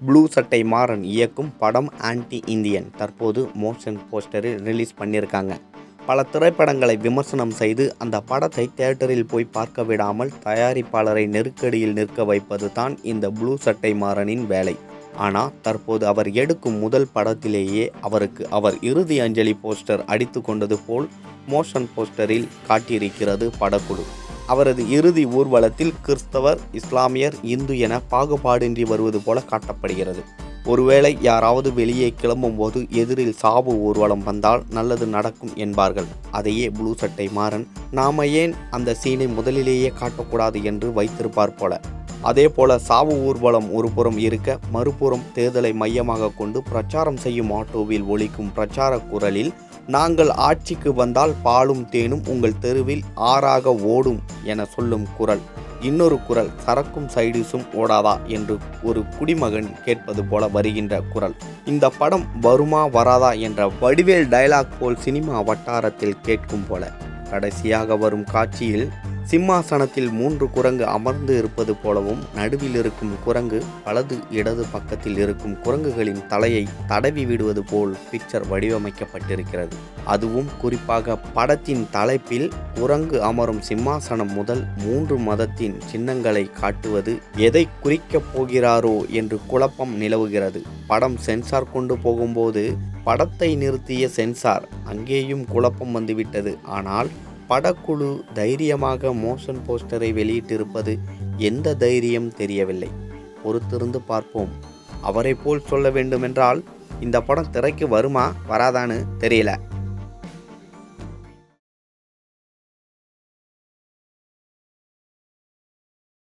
blue சட்டை மாறன் இயக்கும் படம் ஆன்டி இந்தியன் தற்போது மோஷன் போஸ்டரில் ரிலீஸ் பண்ணியிருக்காங்க பல திரைப்படங்களை விமர்சனம் செய்து அந்த படத்தை தியேட்டரில் போய் பார்க்க விடாமல் தயாரிப்பாளரை நெருக்கடியில் நிற்க வைப்பது தான் இந்த ப்ளூ சட்டை மாறனின் வேலை ஆனால் தற்போது அவர் எடுக்கும் முதல் படத்திலேயே அவருக்கு அவர் இறுதி அஞ்சலி போஸ்டர் அடித்து கொண்டது போல் மோஷன் போஸ்டரில் காட்டியிருக்கிறது படக்குழு அவரது இறுதி ஊர்வலத்தில் கிறிஸ்தவர் இஸ்லாமியர் இந்து என பாகுபாடின்றி வருவது போல காட்டப்படுகிறது ஒருவேளை யாராவது வெளியே கிளம்பும்போது எதிரில் சாவு ஊர்வலம் வந்தால் நல்லது நடக்கும் என்பார்கள் அதையே ப்ளூ சட்டை மாறன் நாம ஏன் அந்த சீனை முதலிலேயே காட்டக்கூடாது என்று வைத்திருப்பார் போல அதே போல சாவு ஊர்வலம் ஒருபுறம் இருக்க மறுபுறம் தேர்தலை மையமாக கொண்டு பிரச்சாரம் செய்யும் ஆட்டோவில் ஒலிக்கும் பிரச்சார குரலில் நாங்கள் ஆட்சிக்கு வந்தால் பாலும் தேனும் உங்கள் தெருவில் ஆறாக ஓடும் என சொல்லும் குரல் இன்னொரு குரல் சரக்கும் சைடிஸும் ஓடாதா என்று ஒரு குடிமகன் கேட்பது போல வருகின்ற குரல் இந்த படம் வருமா வராதா என்ற வடிவேல் டயலாக் போல் சினிமா வட்டாரத்தில் கேட்கும் போல கடைசியாக வரும் காட்சியில் சிம்மாசனத்தில் மூன்று குரங்கு அமர்ந்து இருப்பது போலவும் நடுவில் இருக்கும் குரங்கு வலது இடது பக்கத்தில் இருக்கும் குரங்குகளின் தலையை தடவி விடுவது போல் பிக்சர் வடிவமைக்கப்பட்டிருக்கிறது அதுவும் குறிப்பாக படத்தின் தலைப்பில் குரங்கு அமரும் சிம்மாசனம் முதல் மூன்று மதத்தின் சின்னங்களை காட்டுவது எதை குறிக்கப் போகிறாரோ என்று குழப்பம் நிலவுகிறது படம் சென்சார் கொண்டு போகும்போது படத்தை நிறுத்திய சென்சார் அங்கேயும் குழப்பம் வந்துவிட்டது ஆனால் படக்குழு தைரியமாக மோஷன் போஸ்டரை வெளியிட்டிருப்பது எந்த தைரியம் தெரியவில்லை பொறுத்திருந்து பார்ப்போம் அவரை போல் சொல்ல வேண்டுமென்றால் இந்த படம் திரைக்கு வருமா வராதான்னு தெரியல